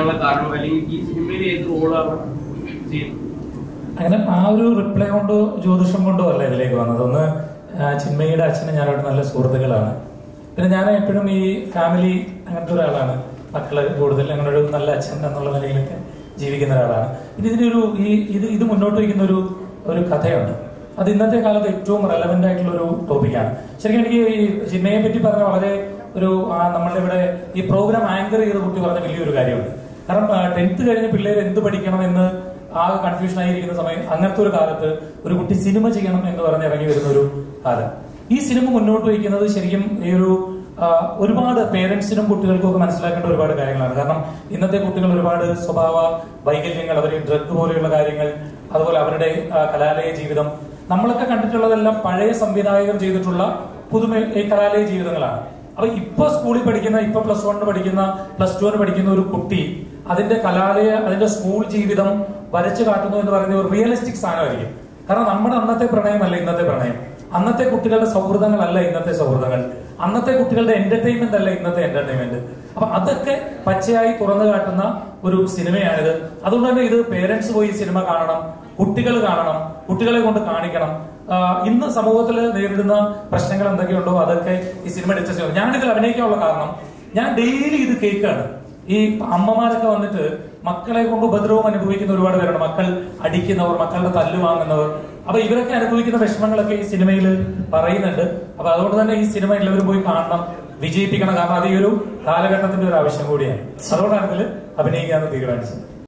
ചെയ്യാനുള്ള കാരണം അല്ലെങ്കിൽ ഈ സിനിമയിൽ ഏത് റോളാണ് ചെയ്യുന്നത് അങ്ങനെ ആ ഒരു റിപ്ലൈ കൊണ്ടോ ജ്യോതിഷം കൊണ്ടോ അല്ല ഇതിലേക്ക് വന്നത് ഒന്ന് ആ, ചിന്മയുടെ അച്ഛനും ഞാനോട് നല്ല സുഹൃത്തുക്കളാണ് പിന്നെ ഞാൻ എപ്പോഴും ഈ ഫാമിലി അങ്ങനത്തെ ഒരാളാണ് മക്കള് കൂടുതൽ അങ്ങനെ ഒരു നല്ല അച്ഛൻ എന്നുള്ള നിലയിലൊക്കെ ജീവിക്കുന്ന ഒരാളാണ് പിന്നെ ഇതിനൊരു ഈ ഇത് ഇത് മുന്നോട്ട് വയ്ക്കുന്ന ഒരു ഒരു കഥയുണ്ട് അത് ഇന്നത്തെ കാലത്ത് ഏറ്റവും റെലവെന്റ് ആയിട്ടുള്ള ഒരു ടോപ്പിക്കാണ് ശരിക്കും എനിക്ക് ഈ ചിന്മയെ പറ്റി പറഞ്ഞ വളരെ ഒരു ആ, നമ്മളുടെ ഇവിടെ ഈ പ്രോഗ്രാം ആങ്കർ ചെയ്ത കുട്ടി പറഞ്ഞ വലിയൊരു കാര്യമുണ്ട് കാരണം ടെൻത്ത് കഴിഞ്ഞ പിള്ളേർ എന്ത് പഠിക്കണം എന്ന് ആകെ കൺഫ്യൂഷൻ ആയിരിക്കുന്ന സമയം അങ്ങനത്തെ ഒരു കാലത്ത് ഒരു കുട്ടി സിനിമ ചെയ്യണം എന്ന് പറഞ്ഞ് ഇറങ്ങി വരുന്ന ഒരു കാലം ഈ സിനിമ മുന്നോട്ട് വയ്ക്കുന്നത് ശരിക്കും ഈ ഒരു ആ, ഒരുപാട് പേരൻസിനും കുട്ടികൾക്കും ഒക്കെ മനസ്സിലാക്കേണ്ട ഒരുപാട് കാര്യങ്ങളാണ് കാരണം ഇന്നത്തെ കുട്ടികൾ ഒരുപാട് സ്വഭാവ വൈകല്യങ്ങൾ അവർ ഡ്രഗ് പോലെയുള്ള കാര്യങ്ങൾ അതുപോലെ അവരുടെ ആ, കലാലയ ജീവിതം നമ്മളൊക്കെ കണ്ടിട്ടുള്ളതെല്ലാം പഴയ സംവിധായകർ ചെയ്തിട്ടുള്ള പുതുമ ഈ കലാലയ ജീവിതങ്ങളാണ് അപ്പൊ ഇപ്പൊ സ്കൂളിൽ പഠിക്കുന്ന ഇപ്പൊ പ്ലസ് വണ്ണിന് പഠിക്കുന്ന പ്ലസ് ടുവിന് പഠിക്കുന്ന ഒരു കുട്ടി അതിന്റെ കലാലയ അതിന്റെ സ്കൂൾ ജീവിതം വരച്ചു കാട്ടുന്നു എന്ന് പറയുന്ന ഒരു റിയലിസ്റ്റിക് സാധനമായിരിക്കും കാരണം നമ്മുടെ അന്നത്തെ പ്രണയമല്ല ഇന്നത്തെ പ്രണയം അന്നത്തെ കുട്ടികളുടെ സൗഹൃദങ്ങളല്ല ഇന്നത്തെ സൗഹൃദങ്ങൾ അന്നത്തെ കുട്ടികളുടെ എന്റർടൈൻമെന്റ് അല്ല ഇന്നത്തെ എന്റർടൈൻമെന്റ് അപ്പൊ അതൊക്കെ പച്ചയായി തുറന്നു കാട്ടുന്ന ഒരു സിനിമയാണിത് അതുകൊണ്ട് തന്നെ ഇത് പേരൻസ് പോയി ഈ സിനിമ കാണണം കുട്ടികൾ കാണണം കുട്ടികളെ കൊണ്ട് കാണിക്കണം ആഹ് ഇന്ന് സമൂഹത്തിൽ നേരിടുന്ന പ്രശ്നങ്ങൾ എന്തൊക്കെയുണ്ടോ അതൊക്കെ ഈ സിനിമ ഡിസ്കസ് ചെയ്യണം ഞാനിതിൽ അഭിനയിക്കാനുള്ള കാരണം ഞാൻ ഡെയിലി ഇത് കേൾക്കാണ് ഈ അമ്മമാരൊക്കെ വന്നിട്ട് മക്കളെ കൊണ്ട് ഉപദ്രവം അനുഭവിക്കുന്ന ഒരുപാട് പേരുണ്ട് മക്കൾ അടിക്കുന്നവർ മക്കളുടെ തല്ല് വാങ്ങുന്നവർ അപ്പൊ ഇവരൊക്കെ അനുഭവിക്കുന്ന വിഷമങ്ങളൊക്കെ ഈ സിനിമയിൽ പറയുന്നുണ്ട് അപ്പൊ അതുകൊണ്ട് തന്നെ ഈ സിനിമ എല്ലാവരും പോയി കാണണം വിജയിപ്പിക്കണം കാരണം അത് ഈ ഒരു കാലഘട്ടത്തിന്റെ ഒരു ആവശ്യം കൂടിയാണ് അതുകൊണ്ടാണ് ഇതിൽ അഭിനയിക്കാന്ന് തീരുമാനിച്ചത്